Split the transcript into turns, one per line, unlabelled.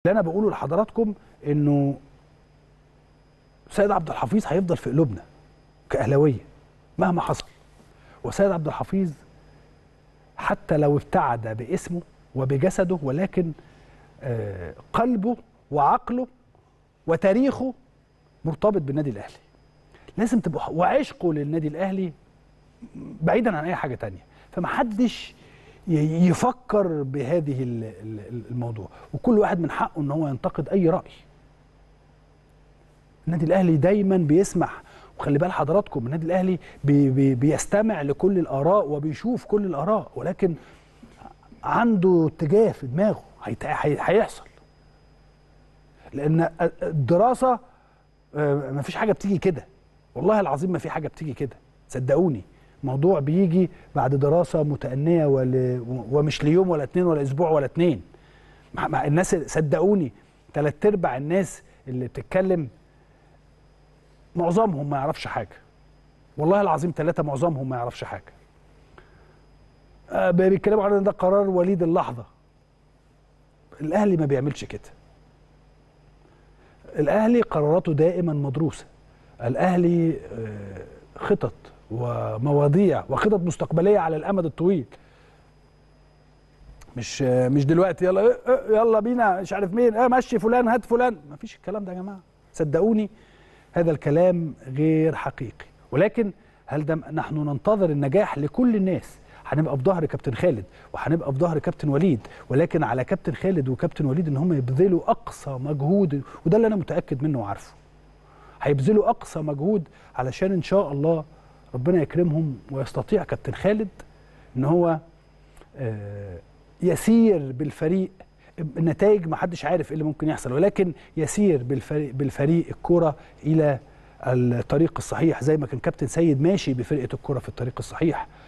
اللي انا بقوله لحضراتكم انه سيد عبد الحفيظ هيفضل في قلوبنا كاهلاويه مهما حصل وسيد عبد الحفيظ حتى لو ابتعد باسمه وبجسده ولكن آه، قلبه وعقله وتاريخه مرتبط بالنادي الاهلي لازم تبقى وعشقه للنادي الاهلي بعيدا عن اي حاجه تانية فمحدش ي- يفكر بهذه ال- ال- الموضوع وكل واحد من حقه ان هو ينتقد اي راي النادي الاهلي دايما بيسمح وخلي بال حضراتكم النادي الاهلي بي بي بيستمع لكل الاراء وبيشوف كل الاراء ولكن عنده اتجاه في دماغه هيت- هي- هيحصل لان الدراسه آه، ما فيش حاجه بتيجي كده والله العظيم ما في حاجه بتيجي كده صدقوني موضوع بيجي بعد دراسه متأنية ول... ومش ليوم ولا اتنين ولا اسبوع ولا اتنين مع... مع الناس صدقوني تلات ارباع الناس اللي بتتكلم معظمهم ما يعرفش حاجه والله العظيم ثلاثه معظمهم ما يعرفش حاجه آه، بيتكلموا عن ان ده قرار وليد اللحظه الاهلي ما بيعملش كده الاهلي قراراته دائما مدروسه الاهلي آه، خطط ومواضيع وخطط مستقبليه على الامد الطويل مش آه، مش دلوقتي يلا إيه، إيه، يلا بينا مش عارف مين اه مشي فلان هات فلان ما فيش الكلام ده يا جماعه صدقوني هذا الكلام غير حقيقي ولكن هل ده نحن ننتظر النجاح لكل الناس هنبقى في ظهر كابتن خالد وهنبقى في ظهر كابتن وليد ولكن على كابتن خالد وكابتن وليد ان هم يبذلوا اقصى مجهود وده اللي انا متاكد منه وعارفه هيبذلوا اقصى مجهود علشان ان شاء الله ربنا يكرمهم ويستطيع كابتن خالد ان هو آه، يسير بالفريق النتائج ما حدش عارف ايه اللي ممكن يحصل ولكن يسير بالفريق بالفريق الكرة الى الطريق الصحيح زي ما كان كابتن سيد ماشي بفرقه الكرة في الطريق الصحيح